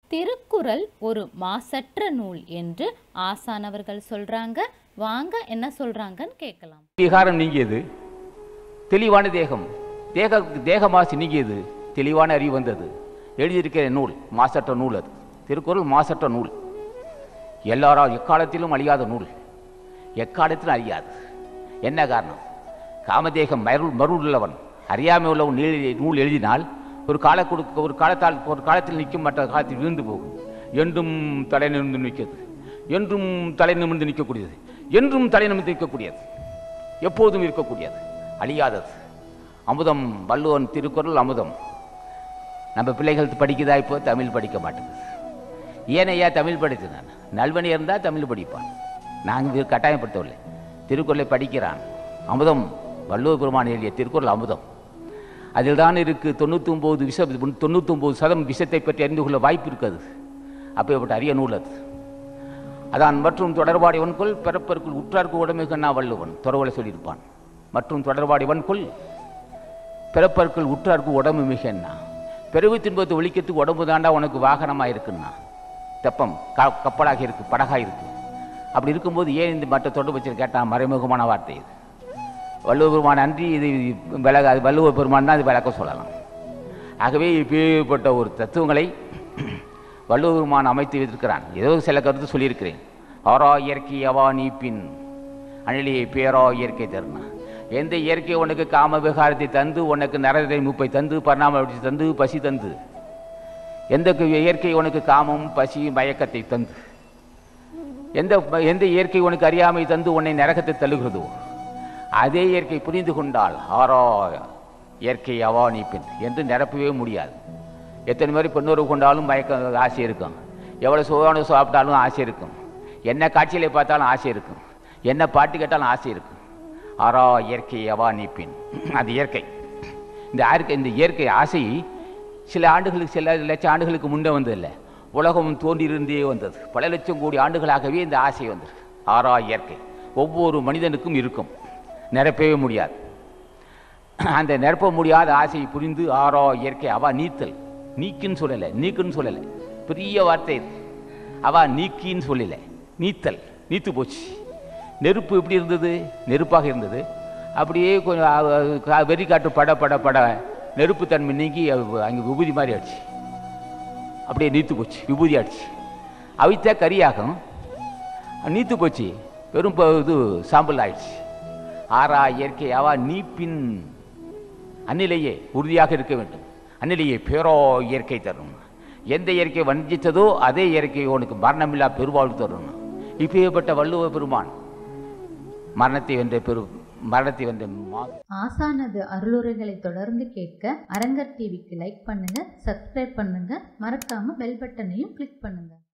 திருக்குறள் ஒரு மாசற்ற நூல் என்று ஆசானவர்கள் சொல்றாங்க வாங்க என்ன சொல்றாங்கன்னு கேட்கலாம் விகாரம் நீங்கியது தெளிவான தேகம் தேக தேக மாசு நீங்கியது தெளிவான அறிவு வந்தது எழுதியிருக்கிற நூல் மாசற்ற நூல் அது திருக்குறள் மாசற்ற நூல் எல்லாரா எக்காலத்திலும் அழியாத நூல் எக்காலத்திலும் அழியாது என்ன காரணம் காமதேகம் மருள் மருள் உள்ளவன் அறியாமை உள்ளவன் நீ- நூல் எழுதினால் ஒரு கால கொடுக்க ஒரு காலத்தால் ஒரு காலத்தில் நிற்கும் மற்ற காலத்தில் விழுந்து போகும் என்றும் தலை நிமிர்ந்து நிற்கிறது என்றும் தலை நிமிர்ந்து நிற்கக்கூடியது என்றும் தலை நிமிர்ந்து நிற்கக்கூடியது எப்போதும் இருக்கக்கூடியது அழியாதது அமுதம் வள்ளுவன் திருக்குறள் அமுதம் நம்ம பிள்ளைகள் படிக்குதா இப்போ தமிழ் படிக்க மாட்டேங்குது ஏன் ஐயா தமிழ் படித்து நான் நல்வனி இருந்தால் தமிழ் படிப்பான் நாங்கள் கட்டாயப்படுத்தவில்லை திருக்குறளை படிக்கிறான் அமுதம் வள்ளுவர் பெருமான் எழுதிய திருக்குறள் அமுதம் அதில் தான் இருக்கு தொண்ணூற்றி ஒம்பது விஷ தொண்ணூற்றி ஒம்பது சதம் விஷத்தை பற்றி அறிந்து கொள்ள வாய்ப்பு இருக்குது அப்பேற்பட்ட அரிய நூல் அது அதான் மற்றும் தொடர்பாடி வன்கொள் பிறப்பருக்குள் உற்றார்க்கு உடமை கண்ணா வள்ளுவன் துறவலை சொல்லியிருப்பான் மற்றும் தொடர்பாடி வன்கொள் பிறப்பருக்குள் உற்றார்க்கு உடம்பு மிகன்னா பிறவி துன்பத்தை ஒழிக்கிறதுக்கு உடம்பு தாண்டா உனக்கு வாகனமாக இருக்குன்னா தெப்பம் க கப்பலாக இருக்கு படகாக இருக்கு அப்படி இருக்கும்போது ஏன் இந்த மற்ற தொடர்பு வச்சு கேட்டான் மறைமுகமான வார்த்தை இது வள்ளுவ பெருமான் அன்றி இது விலக அது வள்ளுவ பெருமான் தான் இது விளக்க சொல்லலாம் ஆகவே இப்பேற்பட்ட ஒரு தத்துவங்களை வள்ளுவ பெருமான் அமைத்து வைத்திருக்கிறான் ஏதோ சில கருத்து சொல்லியிருக்கிறேன் ஆரா இயற்கை அவா நீப்பின் அணிலியை பேரா இயற்கை தருணா எந்த இயற்கை உனக்கு காம விகாரத்தை தந்து உனக்கு நரதை மூப்பை தந்து பரிணாம வளர்ச்சி தந்து பசி தந்து எந்த கு- இயற்கை உனக்கு காமம் பசி மயக்கத்தை தந்து எந்த எந்த இயற்கை உனக்கு அறியாமை தந்து உன்னை நரகத்தை தள்ளுகிறதோ அதே இயற்கை புரிந்து கொண்டால் ஆரா இயற்கை அவா நீ பெண் என்று நிரப்பவே முடியாது எத்தனை மாதிரி பெண்ணுறவு கொண்டாலும் மயக்க ஆசை இருக்கும் எவ்வளோ சுவையான சாப்பிட்டாலும் ஆசை இருக்கும் என்ன காட்சியில பார்த்தாலும் ஆசை இருக்கும் என்ன பாட்டு கேட்டாலும் ஆசை இருக்கும் ஆரா இயற்கை அவா நீ பெண் அது இயற்கை இந்த ஆர்க்கை இந்த இயற்கை ஆசை சில ஆண்டுகளுக்கு சில லட்சம் ஆண்டுகளுக்கு முன்னே வந்ததில்லை உலகம் தோன்றியிருந்தே வந்தது பல லட்சம் கோடி ஆண்டுகளாகவே இந்த ஆசை வந்தது ஆறா இயற்கை ஒவ்வொரு மனிதனுக்கும் இருக்கும் நிரப்பவே முடியாது அந்த நிரப்ப முடியாத ஆசையை புரிந்து ஆறா இயற்கை அவா நீத்தல் நீக்குன்னு சொல்லலை நீக்குன்னு சொல்லலை பெரிய வார்த்தை இது அவா நீக்கின்னு சொல்லலை நீத்தல் நீத்து போச்சு நெருப்பு எப்படி இருந்தது நெருப்பாக இருந்தது அப்படியே கொஞ்சம் அ- அ- கா- வெறி காட்டு பட பட பட நெருப்பு தன்மை நீங்கி அது அங்கே விபூதி மாதிரி ஆயிடுச்சு அப்படியே நீத்து போச்சு விபூதி ஆயிடுச்சு அவித்தா கரியாகும் நீத்து போச்சு வெறும் ப- இது சாம்பல் ஆயிடுச்சு ஆறா இயற்கை அவா நீப்பின் அந்நிலையே உறுதியாக இருக்க வேண்டும் அந்நிலையே பேரோ இயற்கை தரும் எந்த இயற்கை வஞ்சித்ததோ அதே இயற்கை உனக்கு மரணமில்லா பெருவாழ்வு தரும் இப்பேற்பட்ட வள்ளுவ பெருமான் மரணத்தை வென்ற பெரு மரணத்தை வென்ற மா ஆசானது அருளுரைகளை தொடர்ந்து கேட்க அரங்கர் டிவிக்கு லைக் பண்ணுங்க சப்ஸ்கிரைப் பண்ணுங்க மறக்காம பெல் பட்டனையும் கிளிக் பண்ணுங்க